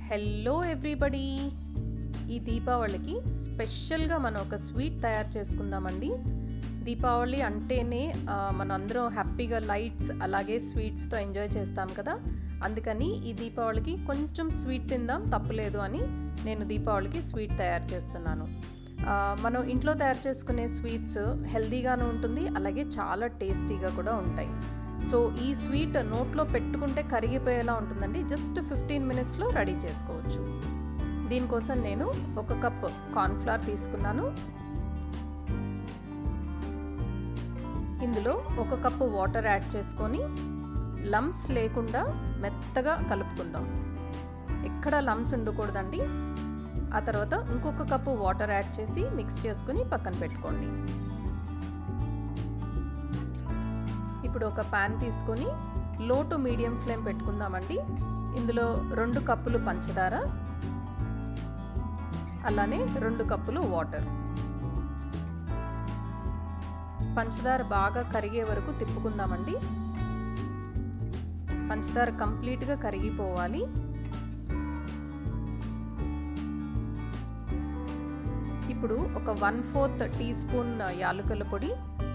hello everybody ఈ దీపావళికి స్పెషల్గా మనం ఒక స్వీట్ తయారు చేసుకుందామండి దీపావళి అంటేనే ఆ, మనం అందరం హ్యాపీగా లైట్స్ అలాగే స్వీట్స్తో ఎంజాయ్ చేస్తాం కదా అందుకని ఈ దీపావళికి కొంచెం స్వీట్ తిందాం తప్పులేదు అని నేను దీపావళికి స్వీట్ తయారు చేస్తున్నాను ఆ, మనం ఇంట్లో తయారు చేసుకునే స్వీట్స్ హెల్దీగాను ఉంటుంది అలాగే చాలా టేస్టీగా కూడా ఉంటాయి సో ఈ స్వీట్ నోట్లో పెట్టుకుంటే కరిగిపోయేలా ఉంటుందండి జస్ట్ ఫిఫ్టీన్ మినిట్స్లో రెడీ చేసుకోవచ్చు దీనికోసం నేను ఒక కప్ కార్న్ఫ్లవర్ తీసుకున్నాను ఇందులో ఒక కప్పు వాటర్ యాడ్ చేసుకొని లమ్స్ లేకుండా మెత్తగా కలుపుకుందాం ఎక్కడ లమ్స్ ఉండకూడదండి ఆ తర్వాత ఇంకొక కప్పు వాటర్ యాడ్ చేసి మిక్స్ చేసుకుని పక్కన పెట్టుకోండి ఇప్పుడు ఒక ప్యాన్ తీసుకొని లో టు మీడియం ఫ్లేమ్ పెట్టుకుందామండి ఇందులో రెండు కప్పులు పంచదార అలానే రెండు కప్పులు వాటర్ పంచదార బాగా కరిగే వరకు తిప్పుకుందామండి పంచదార కంప్లీట్గా కరిగిపోవాలి ఇప్పుడు ఒక వన్ ఫోర్త్ టీ స్పూన్ యాలకుల పొడి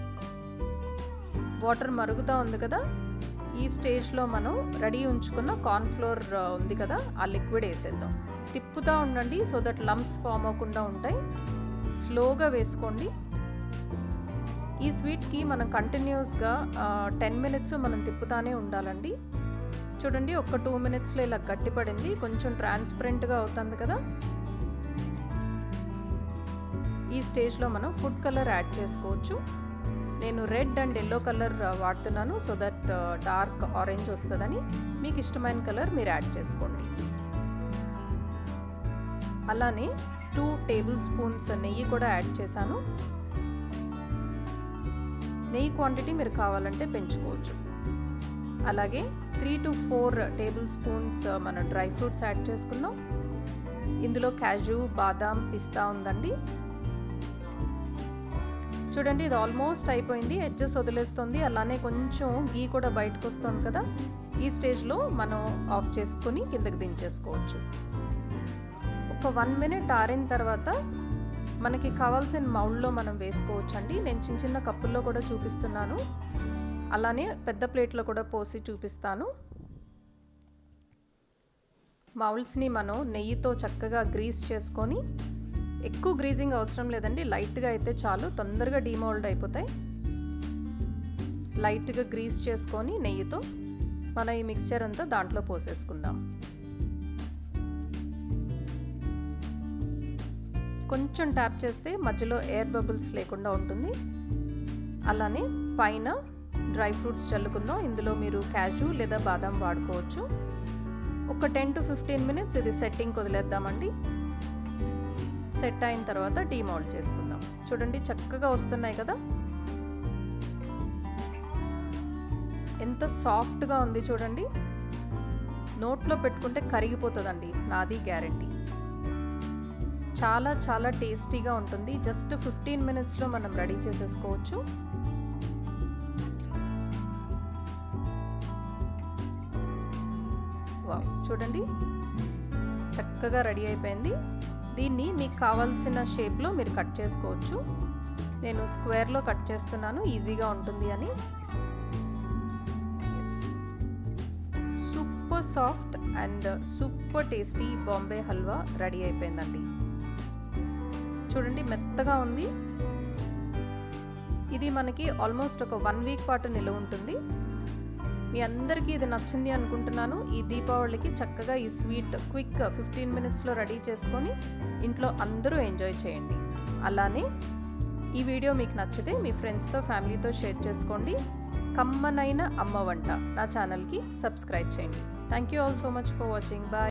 వాటర్ మరుగుతూ ఉంది కదా ఈ స్టేజ్లో మనం రెడీ ఉంచుకున్న కార్న్ఫ్లోర్ ఉంది కదా ఆ లిక్విడ్ వేసేద్దాం తిప్పుతూ ఉండండి సో దట్ లమ్స్ ఫామ్ అవ్వకుండా ఉంటాయి స్లోగా వేసుకోండి ఈ స్వీట్కి మనం కంటిన్యూస్గా టెన్ మినిట్స్ మనం తిప్పుతానే ఉండాలండి చూడండి ఒక టూ మినిట్స్లో ఇలా గట్టిపడింది కొంచెం ట్రాన్స్పరెంట్గా అవుతుంది కదా ఈ స్టేజ్లో మనం ఫుడ్ కలర్ యాడ్ చేసుకోవచ్చు నేను రెడ్ అండ్ ఎల్లో కలర్ వాడుతున్నాను సో దట్ డార్క్ ఆరెంజ్ వస్తుందని మీకు ఇష్టమైన కలర్ మీరు యాడ్ చేసుకోండి అలానే టూ టేబుల్ స్పూన్స్ నెయ్యి కూడా యాడ్ చేశాను నెయ్యి క్వాంటిటీ మీరు కావాలంటే పెంచుకోవచ్చు అలాగే three to four tablespoons మన డ్రై ఫ్రూట్స్ యాడ్ చేసుకుందాం ఇందులో క్యాజు బాదాం పిస్తా ఉందండి చూడండి ఇది ఆల్మోస్ట్ అయిపోయింది ఎడ్జెస్ వదిలేస్తుంది అలానే కొంచెం గీ కూడా బయటకు వస్తుంది కదా ఈ స్టేజ్లో మనం ఆఫ్ చేసుకొని కిందకి దించేసుకోవచ్చు ఒక వన్ మినిట్ ఆరిన తర్వాత మనకి కావాల్సిన మౌల్డ్లో మనం వేసుకోవచ్చు అండి నేను చిన్న చిన్న కప్పుల్లో కూడా చూపిస్తున్నాను అలానే పెద్ద ప్లేట్లో కూడా పోసి చూపిస్తాను మౌల్డ్స్ని మనం నెయ్యితో చక్కగా గ్రీస్ చేసుకొని ఎక్కువ గ్రీజింగ్ అవసరం లేదండి లైట్గా అయితే చాలు తొందరగా డీమోల్డ్ అయిపోతాయి లైట్గా గ్రీస్ చేసుకొని నెయ్యితో మన ఈ మిక్స్చర్ అంతా దాంట్లో పోసేసుకుందాం కొంచెం ట్యాప్ చేస్తే మధ్యలో ఎయిర్ బబుల్స్ లేకుండా ఉంటుంది అలానే పైన డ్రై ఫ్రూట్స్ చల్లుకుందాం ఇందులో మీరు క్యాజు లేదా బాదం వాడుకోవచ్చు ఒక టెన్ టు ఫిఫ్టీన్ మినిట్స్ ఇది సెట్టింగ్ వదిలేద్దామండి సెట్ అయిన తర్వాత డీమౌల్డ్ చేసుకుందాం చూడండి చక్కగా వస్తున్నాయి కదా ఎంత సాఫ్ట్గా ఉంది చూడండి నోట్లో పెట్టుకుంటే కరిగిపోతుందండి నాది గ్యారంటీ చాలా చాలా టేస్టీగా ఉంటుంది జస్ట్ ఫిఫ్టీన్ మినిట్స్లో మనం రెడీ చేసేసుకోవచ్చు వావ్ చూడండి చక్కగా రెడీ అయిపోయింది దీన్ని మీకు కావాల్సిన షేప్లో మీరు కట్ చేసుకోవచ్చు నేను స్క్వేర్లో కట్ చేస్తున్నాను ఈజీగా ఉంటుంది అని super soft and super tasty Bombay halwa ready అయిపోయిందండి చూడండి మెత్తగా ఉంది ఇది మనకి ఆల్మోస్ట్ ఒక వన్ వీక్ పాటు నిలువ ఉంటుంది మీ అందరికీ ఇది నచ్చింది అనుకుంటున్నాను ఈ దీపావళికి చక్కగా ఈ స్వీట్ క్విక్ ఫిఫ్టీన్ మినిట్స్లో రెడీ చేసుకొని ఇంట్లో అందరూ ఎంజాయ్ చేయండి అలానే ఈ వీడియో మీకు నచ్చితే మీ ఫ్రెండ్స్తో ఫ్యామిలీతో షేర్ చేసుకోండి కమ్మనైన అమ్మ వంట నా ఛానల్కి సబ్స్క్రైబ్ చేయండి thank you all so much for watching bye